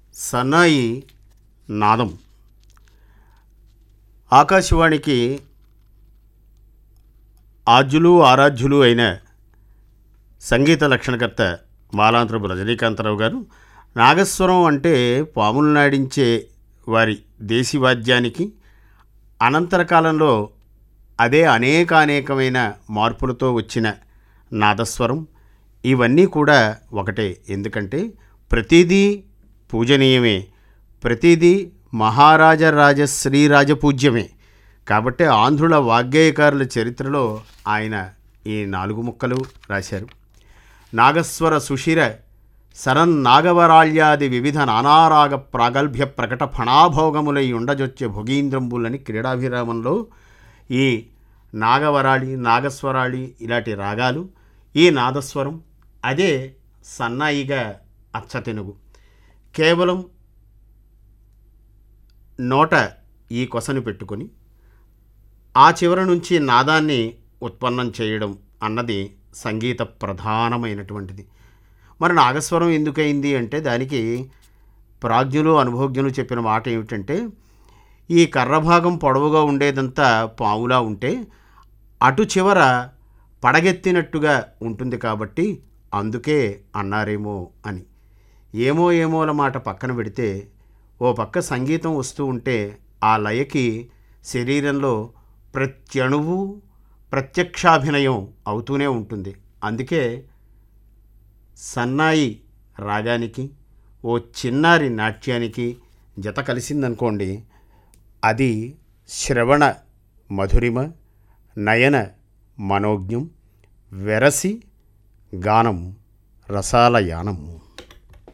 సన్నాయి నాదం ఆకాశవాణికి ఆద్యులు ఆరాధ్యులు అయిన సంగీత లక్షణకర్త మాలాంతరపు రజనీకాంతరావు గారు నాగస్వరం అంటే పాములు నాడించే వారి దేశీ వాద్యానికి అనంతర కాలంలో అదే అనేక అనేకమైన మార్పులతో వచ్చిన నాదస్వరం ఇవన్నీ కూడా ఒకటే ఎందుకంటే ప్రతిదీ పూజనీయమే ప్రతిదీ మహారాజ రాజశ్రీ రాజపూజ్యమే కాబట్టి ఆంధ్రుల వాగ్గేయకారుల చరిత్రలో ఆయన ఈ నాలుగు ముక్కలు రాశారు నాగస్వర సుషిర శరన్ నాగవరాళ్యాది వివిధ నానారాగ ప్రాగల్భ్య ప్రకట ఫణాభోగములై ఉండజొచ్చే భోగీంద్రంబులని క్రీడాభిరామంలో ఈ నాగవరాళి నాగస్వరాళి ఇలాంటి రాగాలు ఈ నాదస్వరం అదే సన్నాయిగా అచ్చతెనుగు కేవలం నోట ఈ కొసను పెట్టుకొని ఆ చివర నుంచి నాదాన్ని ఉత్పన్నం చేయడం అన్నది సంగీత ప్రధానమైనటువంటిది మరి నాగస్వరం ఎందుకైంది అంటే దానికి ప్రాజ్ఞులు అనుభోగ్యులు చెప్పిన మాట ఏమిటంటే ఈ కర్ర భాగం పొడవుగా ఉండేదంతా పావులా ఉంటే అటు చివర పడగెత్తినట్టుగా ఉంటుంది కాబట్టి అందుకే అన్నారేమో అని ఏమో ఏమోల మాట పక్కన పెడితే ఓ పక్క సంగీతం వస్తూ ఉంటే ఆ లయకి శరీరంలో ప్రత్యణువు ప్రత్యక్షాభినయం అవుతూనే ఉంటుంది అందుకే సన్నాయి రాగానికి ఓ చిన్నారి నాట్యానికి జత కలిసిందనుకోండి అది శ్రవణ మధురిమ నయన మనోజ్ఞం వెరసి గానం రసాల యానము